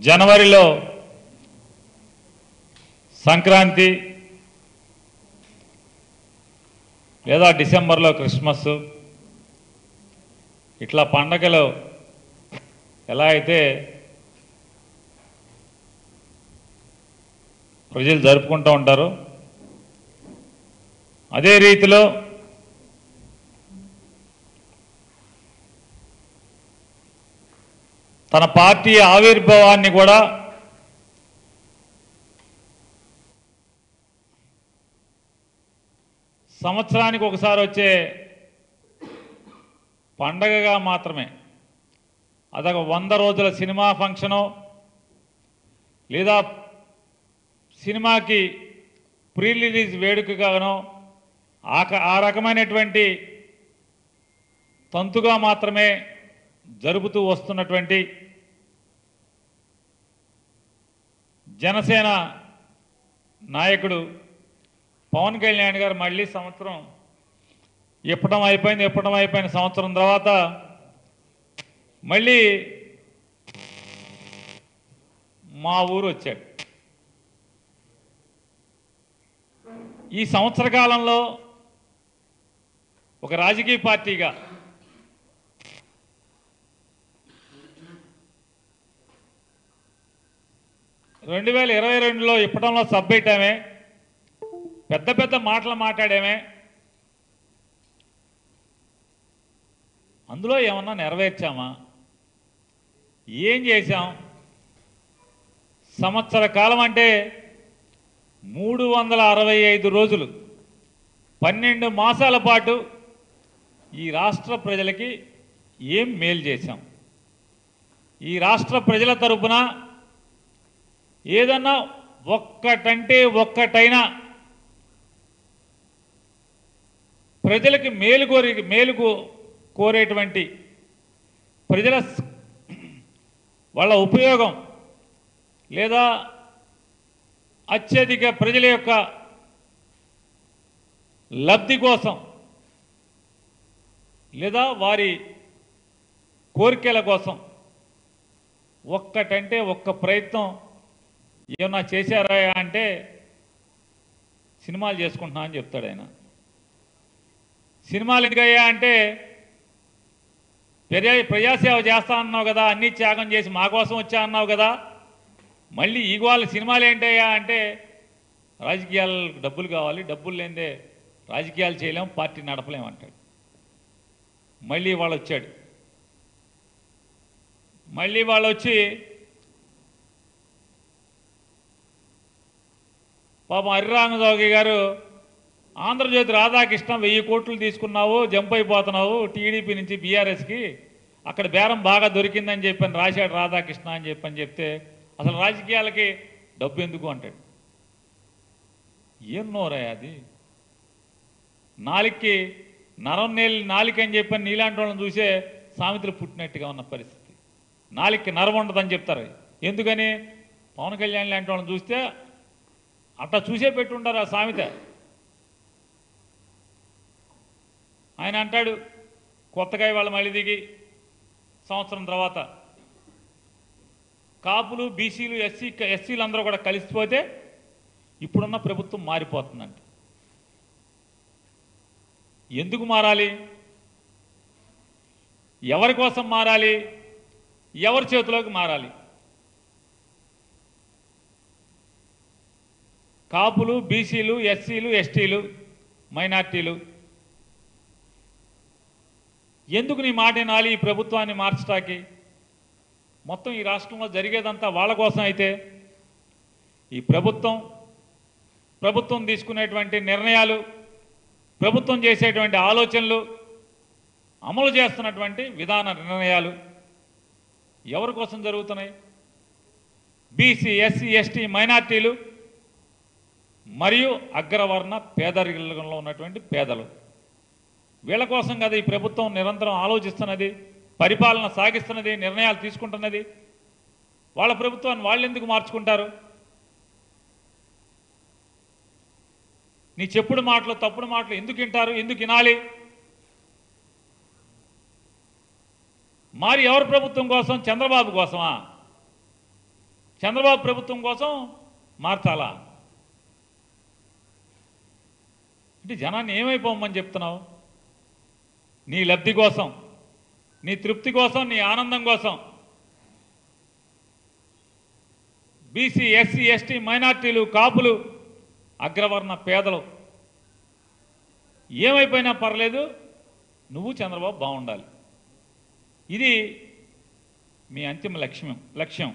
జనవరిలో సంక్రాంతి లేదా డిసెంబర్లో క్రిస్మస్ ఇట్లా పండగలు ఎలా అయితే ప్రజలు జరుపుకుంటూ ఉంటారు అదే రీతిలో తన పార్టీ ఆవిర్భావాన్ని కూడా సంవత్సరానికి ఒకసారి వచ్చే పండగగా మాత్రమే అదొక వంద రోజుల సినిమా ఫంక్షను లేదా సినిమాకి ప్రీ రిలీజ్ వేడుకగానో ఆ క- ఆ రకమైనటువంటి తంతుగా మాత్రమే జరుపుతూ వస్తున్నటువంటి జనసేన నాయకుడు పవన్ కళ్యాణ్ గారు మళ్ళీ సంవత్సరం ఇప్పటం అయిపోయింది ఇప్పటం అయిపోయిన సంవత్సరం తర్వాత మళ్ళీ మా ఊరు వచ్చాడు ఈ సంవత్సర కాలంలో ఒక రాజకీయ పార్టీగా రెండు వేల ఇరవై రెండులో ఇప్పటంలో సబ్బెట్టామే పెద్ద పెద్ద మాటలు మాట్లాడామే అందులో ఏమన్నా నెరవేర్చామా ఏం చేశాం సంవత్సర కాలం అంటే మూడు వందల అరవై ఐదు రోజులు పన్నెండు మాసాల పాటు ఈ రాష్ట్ర ప్రజలకి ఏం మేలు చేశాం ఈ రాష్ట్ర ప్రజల తరపున ఏదన్నా ఒక్కటంటే ఒక్కటైనా ప్రజలకి మేలు కోరి మేలు కో- కోరేటువంటి ప్రజల స్- వాళ్ళ ఉపయోగం లేదా అత్యధిక ప్రజల యొక్క లబ్ధి కోసం లేదా వారి కోరికల కోసం ఒక్కటంటే ఒక్క ప్రయత్నం ఏమన్నా చేశారా అంటే సినిమాలు చేసుకుంటున్నా అని చెప్తాడు ఆయన సినిమాలు ఎందుకయ్యా అంటే ప్రజా ప్రజాసేవ చేస్తా అన్నావు కదా అన్నీ త్యాగం చేసి మా కోసం వచ్చా అన్నావు కదా మళ్ళీ ఈ వాళ్ళ సినిమాలు ఏంటయ్యా అంటే రాజకీయాలకు డబ్బులు కావాలి డబ్బులు లేదే రాజకీయాలు చేయలేం పార్టీ నడపలేం అంటాడు మళ్ళీ వాళ్ళు వచ్చాడు మళ్ళీ వాళ్ళు వచ్చి పాపం హరిరామజోగి గారు ఆంధ్రజ్యోతి రాధాకృష్ణ వెయ్యి కోట్లు తీసుకున్నావు జంప్ అయిపోతున్నావు టీడీపీ నుంచి బీఆర్ఎస్కి అక్కడ బేరం బాగా దొరికిందని చెప్పని రాశాడు రాధాకృష్ణ అని చెప్పని చెప్తే అసలు రాజకీయాలకి డబ్బు ఎందుకు అంటాడు ఏం నోరా అది నాలికి నరం నేలి నాలిక అని చెప్పని నీలాంటి వాళ్ళని చూసే సామెతలు పుట్టినట్టుగా ఉన్న పరిస్థితి నాలికి నరం ఉండదని చెప్తారు ఎందుకని పవన్ కళ్యాణ్ లాంటి వాళ్ళని చూస్తే అట్లా చూసే పెట్టుంటారు ఆ సామెత ఆయన అంటాడు కొత్తగా ఇవాళ మళ్ళీ దిగి సంవత్సరం తర్వాత కాపులు బీసీలు ఎస్సీ ఎస్సీలు అందరూ కూడా కలిసిపోతే ఇప్పుడున్న ప్రభుత్వం మారిపోతుందంట ఎందుకు మారాలి ఎవరి కోసం మారాలి ఎవరి చేతిలోకి మారాలి కాపులు బీసీలు ఎస్సీలు ఎస్టీలు మైనార్టీలు ఎందుకు నీ మాట వినాలి ఈ ప్రభుత్వాన్ని మార్చటానికి మొత్తం ఈ రాష్ట్రంలో జరిగేదంతా వాళ్ళ కోసం అయితే ఈ ప్రభుత్వం ప్రభుత్వం తీసుకునేటువంటి నిర్ణయాలు ప్రభుత్వం చేసేటువంటి ఆలోచనలు అమలు చేస్తున్నటువంటి విధాన నిర్ణయాలు ఎవరి కోసం జరుగుతున్నాయి బీసీ ఎస్సీ ఎస్టీ మైనార్టీలు మరియు అగ్రవర్ణ పేదరికంలో ఉన్నటువంటి పేదలు వీళ్ళ కోసం కదా ఈ ప్రభుత్వం నిరంతరం ఆలోచిస్తున్నది పరిపాలన సాగిస్తున్నది నిర్ణయాలు తీసుకుంటున్నది వాళ్ళ ప్రభుత్వాన్ని వాళ్ళు ఎందుకు మార్చుకుంటారు నీ చెప్పుడు మాటలు తప్పుడు మాటలు ఎందుకు వింటారు ఎందుకు వినాలి మరి ఎవరి ప్రభుత్వం కోసం చంద్రబాబు కోసమా చంద్రబాబు ప్రభుత్వం కోసం మార్చాలా అంటే జనాన్ని ఏమైపోమని చెప్తున్నావు నీ లబ్ధి కోసం నీ తృప్తి కోసం నీ ఆనందం కోసం బీసీ ఎస్సీ ఎస్టీ మైనార్టీలు కాపులు అగ్రవర్ణ పేదలు ఏమైపోయినా పర్లేదు నువ్వు చంద్రబాబు బాగుండాలి ఇది మీ అంతిమ లక్ష్యం లక్ష్యం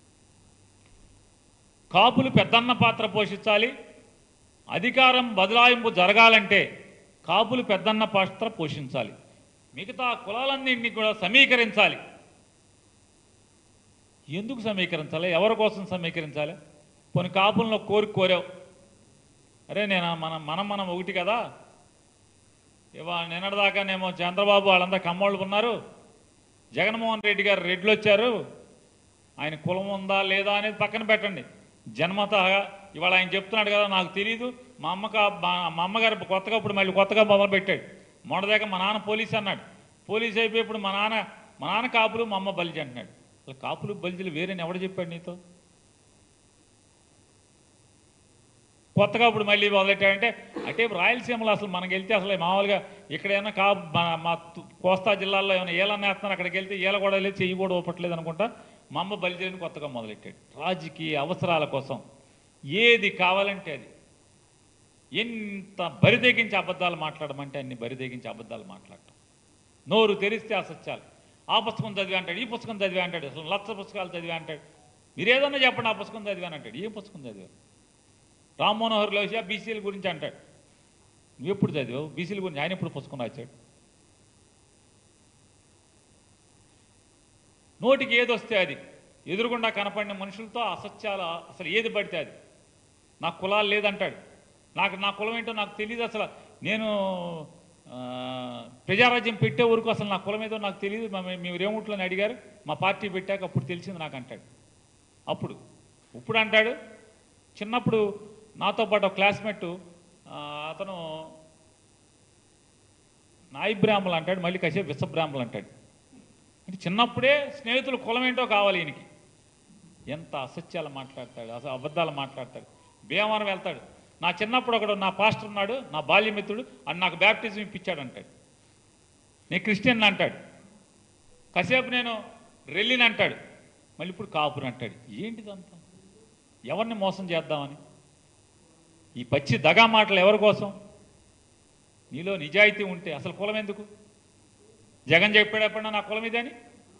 కాపులు పెద్దన్న పాత్ర పోషించాలి అధికారం బదలాయింపు జరగాలంటే కాపులు పెద్దన్న పాత్ర పోషించాలి మిగతా కులాలన్నింటినీ కూడా సమీకరించాలి ఎందుకు సమీకరించాలి ఎవరి కోసం సమీకరించాలి కొన్ని కాపులను కోరి కోరావు అరే నేను మనం మనం మనం ఒకటి కదా ఇవాళ నిన్నటిదాకానేమో చంద్రబాబు వాళ్ళంతా కమ్మోళ్ళు ఉన్నారు జగన్మోహన్ రెడ్డి గారు రెడ్లు వచ్చారు ఆయన కులం ఉందా లేదా అనేది పక్కన పెట్టండి జన్మత ఇవాళ ఆయన చెప్తున్నాడు కదా నాకు తెలియదు మా అమ్మక మా- మా అమ్మగారు కొత్తగా ఇప్పుడు మళ్ళీ కొత్తగా మొదలు పెట్టాడు మొదటిదాకా మా నాన్న పోలీస్ అన్నాడు పోలీస్ అయిపోయి ఇప్పుడు మా నాన్న మా నాన్న కాపులు మా అమ్మ బలిజి అంటున్నాడు అసలు కాపులు బలిజీలు వేరేని ఎవడు చెప్పాడు నీతో కొత్తగా ఇప్పుడు మళ్ళీ మొదలెట్టాడంటే అంటే రాయలసీమలో అసలు మనకి వెళ్తే అసలు మామూలుగా ఇక్కడైనా కా మన- మా తు- కోస్తా జిల్లాల్లో ఏమైనా ఏలన్నా వేస్తున్నారు అక్కడికి వెళ్తే ఏల కూడా లేదు చెయ్యి కూడా ఊపట్లేదు అనుకుంటా మా అమ్మ బలిజీని కొత్తగా మొదలెట్టాడు రాజకీయ అవసరాల కోసం ఏది కావాలంటే అది ఎంత బరిదెగించి అబద్ధాలు మాట్లాడమంటే అన్ని బరిదెగించి అబద్ధాలు మాట్లాడటం నోరు తెరిస్తే అసత్యాలు ఆ పుస్తకం చదివి అంటాడు ఈ పుస్తకం చదివి అంటాడు అసలు లక్ష పుస్తకాలు చదివి అంటాడు మీరు ఏదన్నా చెప్పండి ఆ పుస్తకం చదివాను అంటాడు ఏ పుస్తకం చదివావు రామ్ మనోహర్ లోహియా బీసీల గురించి అంటాడు నువ్వు ఎప్పుడు చదివావు బీసీల గురించి ఆయన ఎప్పుడు పుస్తకం రాశాడు నోటికి ఏది వస్తే అది ఎదురుగుండా కనపడిన మనుషులతో అసత్యాలు అసలు ఏది పడితే అది నాకు కులాలు లేదంటాడు నాకు నా కులం ఏంటో నాకు తెలియదు అసలు నేను ఆ, ప్రజారాజ్యం పెట్టే వరకు అసలు నా కులం ఏదో నాకు తెలియదు మేము రేముట్లని అడిగారు మా పార్టీ పెట్టాక అప్పుడు తెలిసింది నాకు అంటాడు అప్పుడు ఇప్పుడు అంటాడు చిన్నప్పుడు నాతో పాటు ఒక క్లాస్మేట్ అతను నాయి బ్రాహ్మలు అంటాడు మళ్ళీ కాసేపు విశ్వ బ్రాహ్మలు అంటాడు అంటే చిన్నప్పుడే స్నేహితులు కులం ఏంటో కావాలి ఈయనకి ఎంత అసత్యాలు మాట్లాడతాడు అసలు అబద్ధాలు మాట్లాడతాడు భీమవరం వెళ్తాడు నా చిన్నప్పుడు ఒకడు నా పాస్టర్ ఉన్నాడు నా బాల్యమిత్రుడు అని నాకు బ్యాప్టిజం ఇప్పించాడు అంటాడు నేను క్రిస్టియన్ అంటాడు కాసేపు నేను రెల్లిని అంటాడు మళ్ళీ ఇప్పుడు కాపుని అంటాడు ఏంటిదంతా ఎవరిని మోసం చేద్దామని ఈ పచ్చి దగా మాటలు ఎవరి కోసం నీలో నిజాయితీ ఉంటే అసలు కులం ఎందుకు జగన్ చెప్పాడు ఎప్పుడన్నా నా కులం ఇదని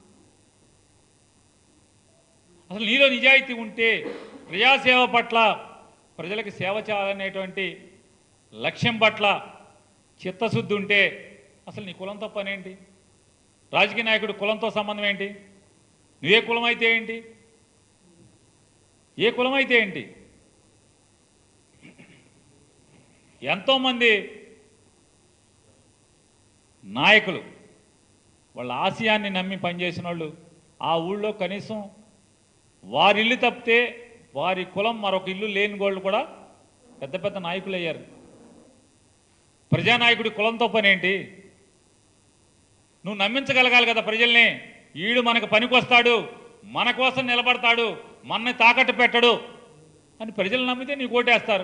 అసలు నీలో నిజాయితీ ఉంటే ప్రజాసేవ పట్ల ప్రజలకు సేవ చేయాలనేటువంటి లక్ష్యం పట్ల చిత్తశుద్ధి ఉంటే అసలు నీ కులంతో పని ఏంటి రాజకీయ నాయకుడు కులంతో సంబంధం ఏంటి నువ్వే కులం అయితే ఏంటి ఏ కులం అయితే ఏంటి ఎంతోమంది నాయకులు వాళ్ళ ఆశయాన్ని నమ్మి పనిచేసిన వాళ్ళు ఆ ఊళ్ళో కనీసం వారి ఇల్లు తప్పితే వారి కులం మరొక ఇల్లు లేని వాళ్ళు కూడా పెద్ద పెద్ద నాయకులు అయ్యారు ప్రజానాయకుడి కులంతో పని ఏంటి నువ్వు నమ్మించగలగాలి కదా ప్రజల్ని ఈడు మనకు పనికొస్తాడు మన కోసం నిలబడతాడు మనని తాకట్టు పెట్టడు అని ప్రజలు నమ్మితే నీకు ఓటేస్తారు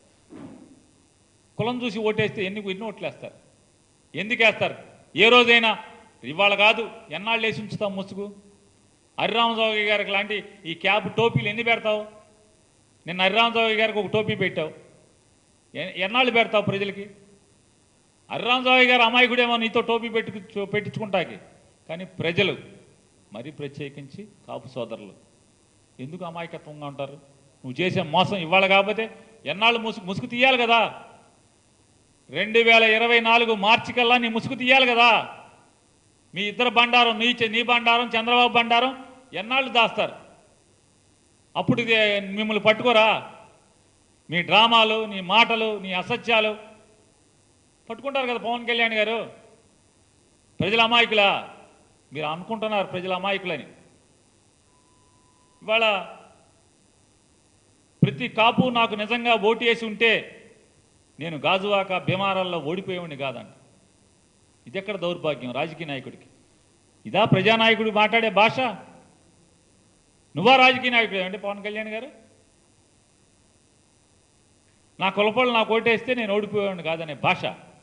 కులం చూసి ఓటేస్తే ఎన్ని ఎన్ని ఓట్లేస్తారు ఎందుకు వేస్తారు ఏ రోజైనా ఇవాళ కాదు ఎన్నాళ్ళు వేసి ఉంచుతాం ముసుగు హరిరామజోగి గారికి లాంటి ఈ క్యాప్ టోపీలు ఎన్ని పెడతావు నిన్న హరిరామజోగి గారికి ఒక టోపీ పెట్టావు ఎ- ఎన్నాళ్ళు పెడతావు ప్రజలకి హరిరామజోగి గారు అమాయకుడేమో నీతో టోపీ పెట్టు పెట్టించుకుంటాకి కానీ ప్రజలు మరీ ప్రత్యేకించి కాపు సోదరులు ఎందుకు అమాయకత్వంగా ఉంటారు నువ్వు చేసే మోసం ఇవాళ కాకపోతే ఎన్నాళ్ళు ముసుగు ముసుగు తీయాలి కదా రెండు వేల ఇరవై నాలుగు మార్చి కల్లా నీ ముసుగు తీయాలి కదా మీ ఇద్దరు బండారం నీ చె- నీ బండారం చంద్రబాబు బండారం ఎన్నాళ్ళు దాస్తారు అప్పుడు ఇది మిమ్మల్ని పట్టుకోరా మీ డ్రామాలు నీ మాటలు నీ అసత్యాలు పట్టుకుంటారు కదా పవన్ కళ్యాణ్ గారు ప్రజల అమాయకులా మీరు అనుకుంటున్నారు ప్రజల అమాయకులని ఇవాళ ప్రతి కాపు నాకు నిజంగా ఓటు వేసి ఉంటే నేను గాజువాక భీమారాల్లో ఓడిపోయేవాడిని కాదంట ఇది ఎక్కడ దౌర్భాగ్యం రాజకీయ నాయకుడికి ఇదా ప్రజానాయకుడు మాట్లాడే భాష నువ్వా రాజకీయ నాయకుడు అంటే పవన్ కళ్యాణ్ గారు నా కులపళ్ళు నాకు ఓటేస్తే నేను ఓడిపోయాను కాదనే భాష